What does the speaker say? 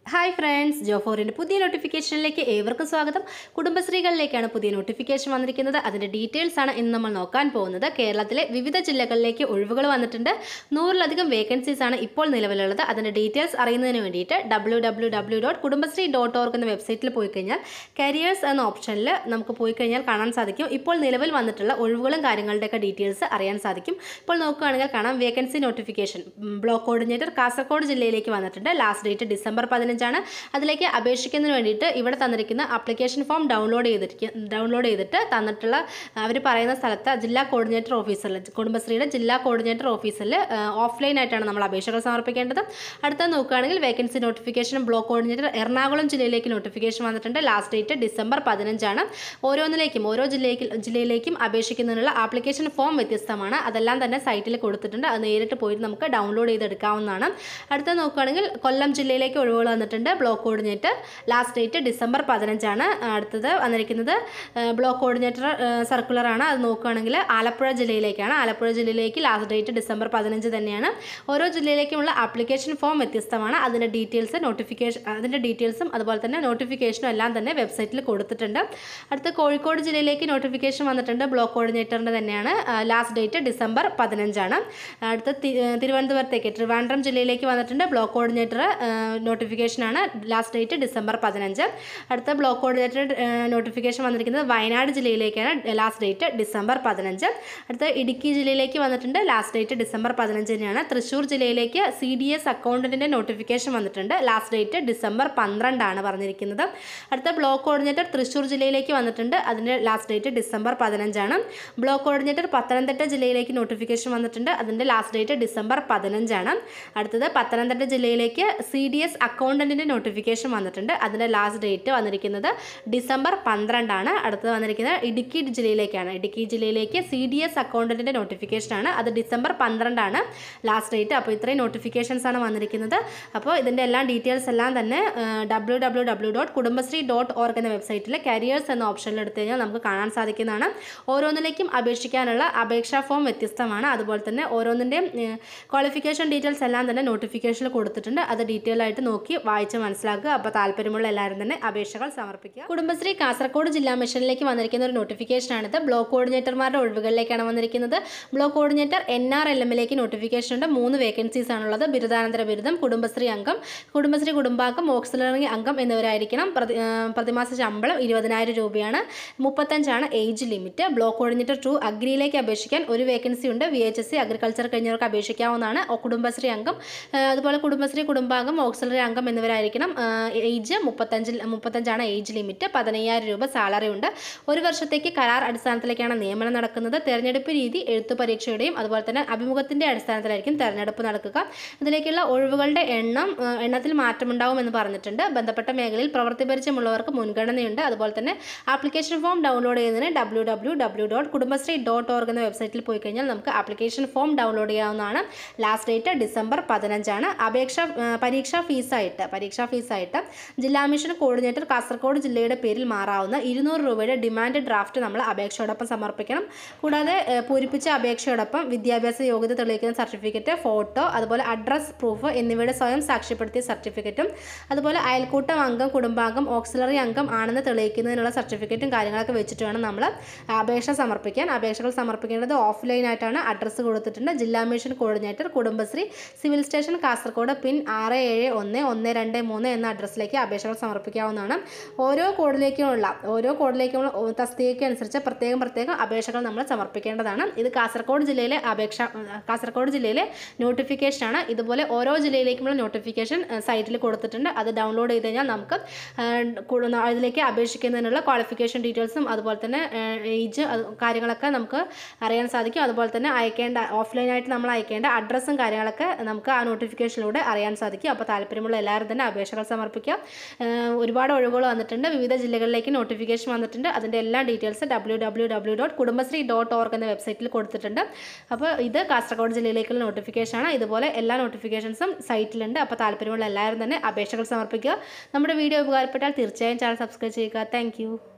hi friends ജോഫോറിൻ്റെ പുതിയ നോട്ടിഫിക്കേഷനിലേക്ക് ഏവർക്കും സ്വാഗതം കുടുംബശ്രീകളിലേക്കാണ് പുതിയ നോട്ടിഫിക്കേഷൻ വന്നിരിക്കുന്നത് അതിൻ്റെ ഡീറ്റെയിൽസ് ആണ് ഇന്ന് നമ്മൾ നോക്കാൻ പോകുന്നത് കേരളത്തിലെ വിവിധ ജില്ലകളിലേക്ക് ഒഴിവുകൾ വന്നിട്ടുണ്ട് നൂറിലധികം വേക്കൻസീസ് ആണ് ഇപ്പോൾ നിലവിലുള്ളത് അതിൻ്റെ ഡീറ്റെയിൽസ് അറിയുന്നതിന് വേണ്ടിയിട്ട് W W W dot Kudumbashree dot org എന്ന വെബ്സൈറ്റിൽ പോയി കഴിഞ്ഞാൽ കരിയേഴ്സ് എന്ന ഓപ്ഷനിൽ നമുക്ക് പോയി കഴിഞ്ഞാൽ കാണാൻ സാധിക്കും ഇപ്പോൾ നിലവിൽ വന്നിട്ടുള്ള ഒഴിവുകളും കാര്യങ്ങളുടെയൊക്കെ ഡീറ്റെയിൽസ് അറിയാൻ സാധിക്കും ഇപ്പോൾ നോക്കുകയാണെങ്കിൽ കാണാം vacancy notification block coordinator Kasaragod ജില്ലയിലേക്ക് വന്നിട്ടുണ്ട് ലാസ്റ്റ് ഡേറ്റ് ഡിസംബർ പതിനഞ്ചാണ് അതിലേക്ക് അപേക്ഷിക്കുന്നതിന് വേണ്ടിയിട്ട് ഇവിടെ തന്നിരിക്കുന്ന ആപ്ലിക്കേഷൻ ഫോം ഡൗൺലോഡ് ചെയ്തിരിക്കുക ഡൗൺലോഡ് ചെയ്തിട്ട് തന്നിട്ടുള്ള അവർ പറയുന്ന സ്ഥലത്ത് ജില്ലാ കോർഡിനേറ്റർ ഓഫീസിൽ കുടുംബശ്രീയുടെ ജില്ലാ കോർഡിനേറ്റർ ഓഫീസിൽ ഓഫ്ലൈൻ ആയിട്ടാണ് നമ്മൾ അപേക്ഷകൾ സമർപ്പിക്കേണ്ടത് അടുത്ത നോക്കുകയാണെങ്കിൽ vacancy notification block coordinator Ernakulam ജില്ലയിലേക്ക് നോട്ടിഫിക്കേഷൻ വന്നിട്ടുണ്ട് ലാസ്റ്റ് ഡേറ്റ് ഡിസംബർ പതിനഞ്ചാണ് ഓരോന്നിലേക്കും ഓരോ ജില്ലയ്ക്ക് ജില്ലയിലേക്കും അപേക്ഷിക്കുന്നതിനുള്ള ആപ്ലിക്കേഷൻ ഫോം വ്യത്യസ്തമാണ് അതെല്ലാം തന്നെ സൈറ്റിൽ കൊടുത്തിട്ടുണ്ട് അത് നേരിട്ട് പോയിട്ട് നമുക്ക് ഡൗൺലോഡ് ചെയ്തെടുക്കാവുന്നതാണ് അടുത്ത നോക്കുകയാണെങ്കിൽ കൊല്ലം ജില്ലയിലേക്ക് ഒഴിവുകൾ വന്നിട്ടുണ്ട് block coordinator last date December പതിനഞ്ചാണ് അടുത്തത് വന്നിരിക്കുന്നത് ഏഹ്, ബ്ലോക്ക് കോർഡിനേറ്റർ ഏഹ്, സർക്കുലറാണ് അത് നോക്കുകയാണെങ്കിൽ ആലപ്പുഴ ജില്ലയിലേക്കാണ് ആലപ്പുഴ ജില്ലയിലേക്ക് ലാസ്റ്റ് ഡേറ്റ് ഡിസംബർ പതിനഞ്ച് തന്നെയാണ് ഓരോ ജില്ലയിലേക്കുമുള്ള ആപ്ലിക്കേഷൻ ഫോം വ്യത്യസ്തമാണ് അതിൻ്റെ ഡീറ്റെയിൽസ് നോട്ടിഫിക്കേഷൻ അതിൻ്റെ ഡീറ്റെയിൽസും അതുപോലെ തന്നെ നോട്ടിഫിക്കേഷനും എല്ലാം തന്നെ വെബ്സൈറ്റിൽ കൊടുത്തിട്ടുണ്ട് അടുത്ത കോഴിക്കോട് ജില്ലയിലേക്ക് നോട്ടിഫിക്കേഷൻ വന്നിട്ടുണ്ട് ബ്ലോക്ക് കോർഡിനേറ്ററിൻ്റെ തന്നെയാണ് ലാസ്റ്റ് ഡേറ്റ് ഡിസംബർ പതിനഞ്ചാണ് അടുത്ത തി- ഏഹ് തിരുവനന്തപുരത്തേക്ക് ട്രിവാൻഡ്രം ജില്ലയിലേക്ക് വന്നിട്ടുണ്ട് ബ്ലോക്ക് കോർഡിനേറ്റർ നോട്ടിഫിക്കേഷനാണ് ലാസ്റ്റ് ഡേറ്റ് ഡിസംബർ പതിനഞ്ച് അടുത്ത ബ്ലോക്ക് കോർഡിനേറ്റർ നോട്ടിഫിക്കേഷൻ വന്നിരിക്കുന്നത് വയനാട് ജില്ലയിലേക്കാണ് ലാസ്റ്റ് ഡേറ്റ് ഡിസംബർ പതിനഞ്ച് അടുത്ത ഇടുക്കി ജില്ലയിലേക്ക് വന്നിട്ടുണ്ട് ലാസ്റ്റ് ഡേറ്റ് ഡിസംബർ പതിനഞ്ച് തന്നെയാണ് തൃശ്ശൂർ ജില്ലയിലേക്ക് സി ഡി എസ് അക്കൗണ്ടൻറ്റിൻ്റെ നോട്ടിഫിക്കേഷൻ വന്നിട്ടുണ്ട് ലാസ്റ്റ് ഡേറ്റ് ഡിസംബർ പന്ത്രണ്ടാണ് പറഞ്ഞിരിക്കുന്നത് അടുത്ത ബ്ലോക്ക് കോർഡിനേറ്റർ തൃശ്ശൂർ ജില്ലയിലേക്ക് വന്നിട്ടുണ്ട് അതിൻ്റെ ലാസ്റ്റ് ഡേറ്റ് ഡിസംബർ പതിനഞ്ചാണ് ബ്ലോക്ക് കോർഡിനേറ്റർ പത്തനംതിട്ട ജില്ലയിലേക്ക് നോട്ടിഫിക്കേഷൻ വന്നിട്ടുണ്ട് അതിൻ്റെ ലാസ്റ്റ് ഡേറ്റ് ഡിസംബർ പതിനഞ്ചാണ് അടുത്തത് പത്തനംതിട്ട ജില്ലയിലേക്ക് സി ഡി എസ് അക്കൗണ്ടൻറ്റിൻ്റെ നോട്ടിഫിക്കേഷൻ വന്നിട്ടുണ്ട് അതിൻ്റെ ലാസ്റ്റ് ഡേറ്റ് വന്നിരിക്കുന്നത് ഡിസംബർ പന്ത്രണ്ടാണ് അടുത്തത് വന്നിരിക്കുന്നത് ഇടുക്കി ജില്ലയിലേക്കാണ് ഇടുക്കി ജില്ലയിലേക്ക് സി ഡി എസ് അക്കൗണ്ടൻറ്റിൻ്റെ നോട്ടിഫിക്കേഷനാണ് അത് ഡിസംബർ പന്ത്രണ്ടാണ് ലാസ്റ്റ് ഡേറ്റ് അപ്പോൾ ഇത്രയും നോട്ടിഫിക്കേഷൻസ് ആണ് വന്നിരിക്കുന്നത് അപ്പോൾ ഇതിൻ്റെ എല്ലാ ഡീറ്റെയിൽസ് എല്ലാം തന്നെ W W W dot Kudumbashree dot org എന്ന വെബ്സൈറ്റിൽ കരിയേഴ്സ് എന്ന ഓപ്ഷനിൽ എടുത്തു കഴിഞ്ഞാൽ നമുക്ക് കാണാൻ സാധിക്കുന്നതാണ് ഓരോന്നിലേക്കും അപേക്ഷിക്കാനുള്ള അപേക്ഷാ ഫോം വ്യത്യസ്തമാണ് അതുപോലെ തന്നെ ഓരോന്നിൻ്റെയും ക്വാളിഫിക്കേഷൻ ഡീറ്റെയിൽസ് എല്ലാം തന്നെ നോട്ടിഫിക്കേഷനിൽ കൊടുത്തിട്ടുണ്ട് അത് ഡീറ്റെയിൽ ആയിട്ട് നോക്കി വായിച്ച് മനസ്സിലാക്കുക അപ്പോൾ താല്പര്യമുള്ള എല്ലാവരും തന്നെ അപേക്ഷകൾ സമർപ്പിക്കുക കുടുംബശ്രീ കാസർഗോഡ് ജില്ലാ മിഷനിലേക്ക് വന്നിരിക്കുന്ന ഒരു നോട്ടിഫിക്കേഷനാണിത് ബ്ലോക്ക് കോർഡിനേറ്റർമാരുടെ ഒഴിവുകളിലേക്കാണ് വന്നിരിക്കുന്നത് block coordinator N R L എമ്മിലേക്ക് നോട്ടിഫിക്കേഷൻ ഉണ്ട് മൂന്ന് വേക്കൻസീസ് ആണുള്ളത് ബിരുദാനന്തര ബിരുദം കുടുംബശ്രീ അംഗം കുടുംബശ്രീ കുടുംബാംഗം ഓക്സിലറി അംഗം എന്നിവരായിരിക്കണം പ്രതി ആ, പ്രതിമാസ ശമ്പളം ഇരുപതിനായിരം രൂപയാണ് മുപ്പത്തഞ്ചാണ് age limit block coordinator to അഗ്രിയിലേക്ക് അപേക്ഷിക്കാൻ ഒരു വേക്കൻസി ഉണ്ട് V H S C agriculture കഴിഞ്ഞവർക്ക് അപേക്ഷിക്കാവുന്നതാണ് ഒ- കുടുംബശ്രീ അംഗം ആ, അതുപോലെ കുടുംബശ്രീ കുടുംബാംഗം ഓക്സിലറി അംഗം എന്നിവരായിരിക്കണം ആ, ഏജ് മുപ്പത്തഞ്ചിൽ മുപ്പത്തഞ്ചാണ് ഏജ് ലിമിറ്റ് പതിനയ്യായിരം രൂപ സാലറി ഉണ്ട് ഒരു വർഷത്തേക്ക് കരാർ അടിസ്ഥാനത്തിലേക്കാണ് നിയമനം നടക്കുന്നത് തെരഞ്ഞെടുപ്പ് രീതി എഴുത്തു പരീക്ഷയുടെയും അതുപോലെ തന്നെ അഭിമുഖത്തിൻ്റെ അടിസ്ഥാനത്തിലായിരിക്കും തെരഞ്ഞെടുപ്പ് നടക്കുക ഇതിലേക്കുള്ള ഒഴിവുകളുടെ എണ്ണം ആ, എണ്ണത്തിൽ മാറ്റമുണ്ടാവുമെന്ന് പറഞ്ഞിട്ടുണ്ട് ബന്ധപ്പെട്ട മേഖലയിൽ പ്രവൃത്തി പരിചയമുള്ളവർക്ക് മുൻഗണനയുണ്ട് അതുപോലെ തന്നെ ആപ്ലിക്കേഷൻ ഫോം ഡൗൺലോഡ് ചെയ്യുന്നതിന് W W W dot Kudumbashree dot org എന്ന വെബ്സൈറ്റിൽ പോയി കഴിഞ്ഞാൽ നമുക്ക് ആപ്ലിക്കേഷൻ ഫോം ഡൗൺലോഡ് ചെയ്യാവുന്നതാണ് ലാസ്റ്റ് ഡേറ്റ് ഡിസംബർ പതിനഞ്ചാണ് അപേക്ഷ ആ, പരീക്ഷാ ഫീസായിട്ട് പരീക്ഷാ ഫീസായിട്ട് ജില്ലാ മിഷൻ കോർഡിനേറ്റർ കാസർഗോഡ് ജില്ലയുടെ പേരിൽ മാറാവുന്ന ഇരുന്നൂറ് രൂപയുടെ ഡിമാൻഡ് ഡ്രാഫ്റ്റ് നമ്മൾ അപേക്ഷയോടൊപ്പം സമർപ്പിക്കണം കൂടാതെ ഏ, പൂരിപ്പിച്ച അപേക്ഷയോടൊപ്പം വിദ്യാഭ്യാസ യോഗ്യത തെളിയിക്കുന്ന സർട്ടിഫിക്കറ്റ് ഫോട്ടോ അതുപോലെ അഡ്രസ് പ്രൂഫ് എന്നിവയുടെ സ്വയം സാക്ഷ്യപ്പെടുത്തിയ സർട്ടിഫിക്കറ്റും അതുപോലെ അയൽക്കൂട്ടം അംഗം കുടുംബാംഗം ഓക്സിലറി അംഗം ആണെന്ന് തെളിയിക്കുന്നതിനുള്ള സർട്ടിഫിക്കറ്റും കാര്യങ്ങളൊക്കെ വെച്ചിട്ട് വേണം നമ്മൾ അപേക്ഷ സമർപ്പിക്കാൻ അപേക്ഷകൾ സമർപ്പിക്കേണ്ടത് ഓഫ്ലൈൻ ആയിട്ടാണ് അഡ്രസ്സ് കൊടുത്തിട്ടുണ്ട് ജില്ലാ mission coordinator Kudumbashree civil station Kasaragod pin ആറ് ഏഴ് ഒന്ന് ഒന്ന് രണ്ട് മൂന്ന് എന്ന അഡ്രസ്സിലേക്ക് അപേക്ഷകൾ സമർപ്പിക്കാവുന്നതാണ് ഓരോ കോഡിലേക്കുമുള്ള ഓരോ കോഡിലേക്കുമുള്ള ഓ- തസ്തികയ്ക്ക് അനുസരിച്ച് പ്രത്യേകം പ്രത്യേകം അപേക്ഷകൾ നമ്മൾ സമർപ്പിക്കേണ്ടതാണ് ഇത് കാസർഗോഡ് ജില്ലയിലെ അപേക്ഷ കാസർഗോഡ് ജില്ലയിലെ നോട്ടിഫിക്കേഷനാണ് ഇതുപോലെ ഓരോ ജില്ലയിലേക്കുമുള്ള നോട്ടിഫിക്കേഷൻ സൈറ്റിൽ കൊടുത്തിട്ടുണ്ട് അത് ഡൗൺലോഡ് ചെയ്ത് കഴിഞ്ഞാൽ നമുക്ക് ആ, കൂടു- അതിലേക്ക് അപേക്ഷിക്കുന്നതിനുള്ള ക്വാളിഫിക്കേഷൻ ഡീറ്റെയിൽസും അതുപോലെ തന്നെ ഏജ് കാര്യങ്ങളൊക്കെ നമുക്ക് അറിയാൻ സാധിക്കും അതുപോലെ തന്നെ അയക്കേണ്ട ഓഫ്ലൈനായിട്ട് നമ്മൾ അയക്കേണ്ട അഡ്രസ്സും കാര്യങ്ങളൊക്കെ നമുക്ക് ആ നോട്ടിഫിക്കേഷനിലൂടെ അറിയാൻ സാധിക്കും അപ്പോൾ താല്പര്യമുള്ള എല്ലാവരും തന്നെ അപേക്ഷകൾ സമർപ്പിക്കുക ഏഹ് ഒരുപാട് ഒഴിവുകൾ വന്നിട്ടുണ്ട് വിവിധ ജില്ലകളിലേക്ക് നോട്ടിഫിക്കേഷൻ വന്നിട്ടുണ്ട് അതിൻ്റെ എല്ലാ details W W W dot Kudumbashree dot org എന്ന വെബ്സൈറ്റിൽ കൊടുത്തിട്ടുണ്ട് അപ്പോൾ ഇത് കാസർഗോഡ് ജില്ലയിലേക്കുള്ള നോട്ടിഫിക്കേഷനാണ് ഇതുപോലെ എല്ലാ നോട്ടിഫിക്കേഷൻസും സൈറ്റിലുണ്ട് അപ്പോൾ താല്പര്യമുള്ള എല്ലാവരും തന്നെ അപേക്ഷകൾ സമർപ്പിക്കുക നമ്മുടെ വീഡിയോ ഉപകാരപ്പെട്ടാൽ തീർച്ചയായും ചാനൽ സബ്സ്ക്രൈബ് ചെയ്യുക താങ്ക്